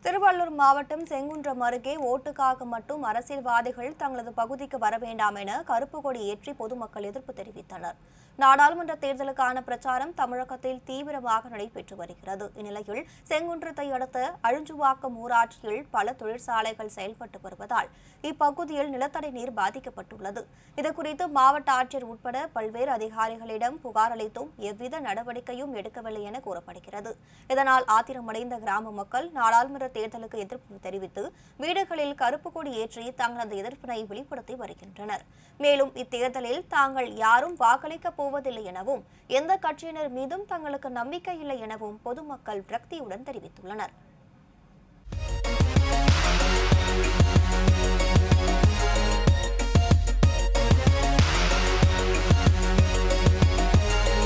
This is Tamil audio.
திருவள்ளூர் மாவட்டம் செங்குன்றம் அருகே ஓட்டுக்காக மட்டும் அரசியல்வாதிகள் தங்களது பகுதிக்கு வர வேண்டாம் என கருப்பு கொடி ஏற்றி பொதுமக்கள் எதிர்ப்பு தெரிவித்தனர் நாடாளுமன்ற தேர்தலுக்கான பிரச்சாரம் தமிழகத்தில் தீவிரமாக நடைபெற்று வருகிறது இந்நிலையில் செங்குன்றத்தை அடுத்த அழுஞ்சுவாக்கம் ஊராட்சியில் பல தொழிற்சாலைகள் செயல்பட்டு வருவதால் இப்பகுதியில் நிலத்தடி நீர் பாதிக்கப்பட்டுள்ளது இதுகுறித்து மாவட்ட ஆட்சியர் உட்பட பல்வேறு அதிகாரிகளிடம் புகார் அளித்தும் எவ்வித நடவடிக்கையும் எடுக்கவில்லை என கூறப்படுகிறது இதனால் ஆத்திரமடைந்த கிராம மக்கள் நாடாளுமன்ற தேர்தலுக்கு எதிர்ப்பு தெரிவித்து வீடுகளில் கருப்பு கொடி ஏற்றி தங்களது எதிர்ப்பினை வெளிப்படுத்தி வருகின்றனர் மேலும் இத்தேர்தலில் தாங்கள் யாரும் வாக்களிக்கப் போவதில்லை எனவும் எந்த கட்சியினர் மீதும் தங்களுக்கு நம்பிக்கை இல்லை எனவும் பொதுமக்கள் விரக்தியுடன் தெரிவித்துள்ளனர்